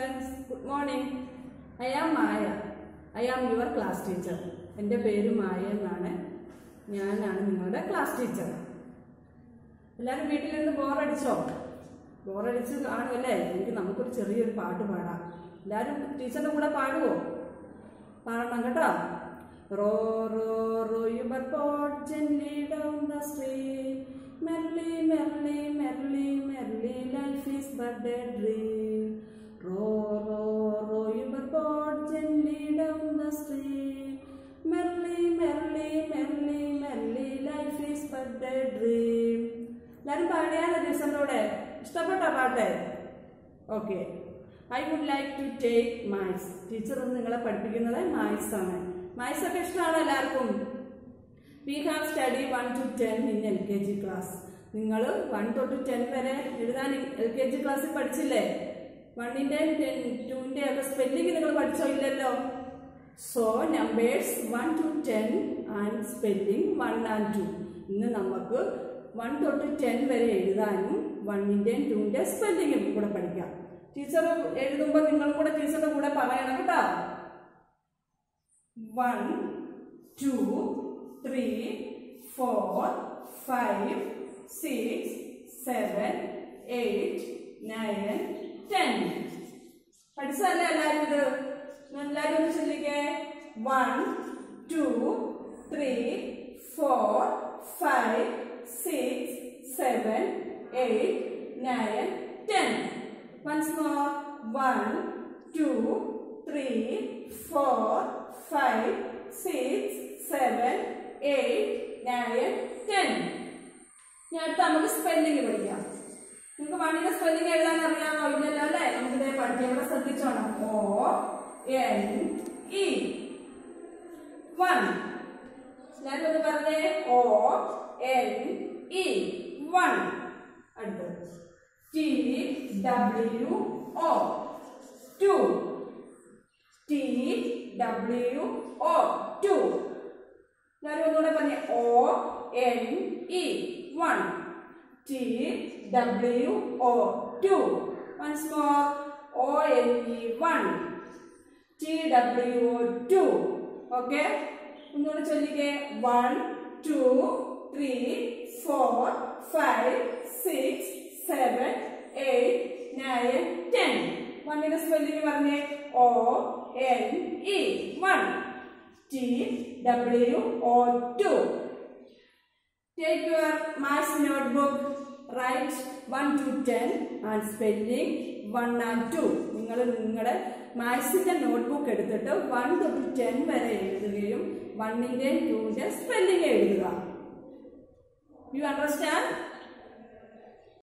students. Good morning. I am Maya. I am your class teacher. എൻ്റെ പേര് മായ എന്നാണ് ഞാനാണ് നിങ്ങളുടെ ക്ലാസ് ടീച്ചർ എല്ലാവരും വീട്ടിലിരുന്ന് ബോറടിച്ചോ ബോറടിച്ച് കാണുമല്ലേ എനിക്ക് നമുക്കൊരു ചെറിയൊരു പാട്ട് പാടാം എല്ലാവരും ടീച്ചറിൻ്റെ കൂടെ പാടുവോ പാടണം കേട്ടോ row row row your boat gently down the stream merrily merrily merrily merrily life is but a dream row row row your boat gently down the stream merrily merrily merrily merrily life is but a dream എല്ലാവരും പാടിയാലോ ടീച്ചറിൻ്റെ കൂടെ ഇഷ്ടപ്പെട്ടോ പാട്ട് okay I would like to take maths teacher നിങ്ങളെ പഠിപ്പിക്കുന്നത് maths ആണ് maths ഒക്കെ ഇഷ്ടമാണോ എല്ലാവർക്കും we have study one two ten in L K G class നിങ്ങൾ വൺ തൊട്ട് ടെൻ വരെ എഴുതാൻ എൽ കെ ജി ക്ലാസ്സിൽ പഠിച്ചില്ലേ വണ്ണിൻ്റെ ടെൻ ടുവിൻ്റെ ഒക്കെ സ്പെല്ലിംഗ് നിങ്ങൾ പഠിച്ചോ ഇല്ലല്ലോ so numbers one two ten and spelling one and two ഇന്ന് നമുക്ക് വൺ തൊട്ട് ടെൻ വരെ എഴുതാനും വണ്ണിൻ്റെയും ടുവിൻ്റെ സ്പെല്ലിങ്ങും കൂടെ പഠിക്കാം ടീച്ചർ എഴുതുമ്പോൾ നിങ്ങളും കൂടെ ടീച്ചറുടെ കൂടെ പറയണം കേട്ടോ one two three four five six seven eight nine ten പഠിച്ചതല്ലേ എല്ലാവരും ഇത് എല്ലാവരും ഒന്ന് ചൊല്ലിക്കേ one two three four five six seven eight nine ten Once more. One, two, three, four, five, six, seven, eight, nine, ten. ഇനി അടുത്ത നമുക്ക് spelling പഠിക്കാം നിങ്ങൾക്ക് വണ്ണിന്റെ സ്പെല്ലിംഗ് എഴുതാൻ അറിയാമോ ഇല്ലല്ലോ അല്ലേ നമുക്ക് ഇതേ പഠിക്കാം ഇവിടെ ശ്രദ്ധിച്ചോണം ഓ എൻ ഇ വൺ എല്ലാവരും ഒന്ന് പറഞ്ഞേ ഓ എൻ ഇ വൺ അടുത്തത് T W O two T W O two എല്ലാവരും ഒന്നുകൂടെ പറഞ്ഞേ O N E one T W O two once more O N E one T W O two okay ഒന്നുകൂടെ ചൊല്ലിക്കേ one two three four five six seven eight nine ten വണ്ണിന്റെ spelling പറഞ്ഞേ O N E one T W O two take your maths notebook write one two ten and spelling one and two നിങ്ങൾ നിങ്ങളുടെ മാത്സിന്റെ notebook എടുത്തിട്ട് വൺ തൊട്ട് ten വരെ എഴുതുകയും വണ്ണിന്റെ ടൂവിന്റെ സ്പെല്ലിംഗ് എഴുതുക യു അണ്ടർസ്റ്റാൻഡ്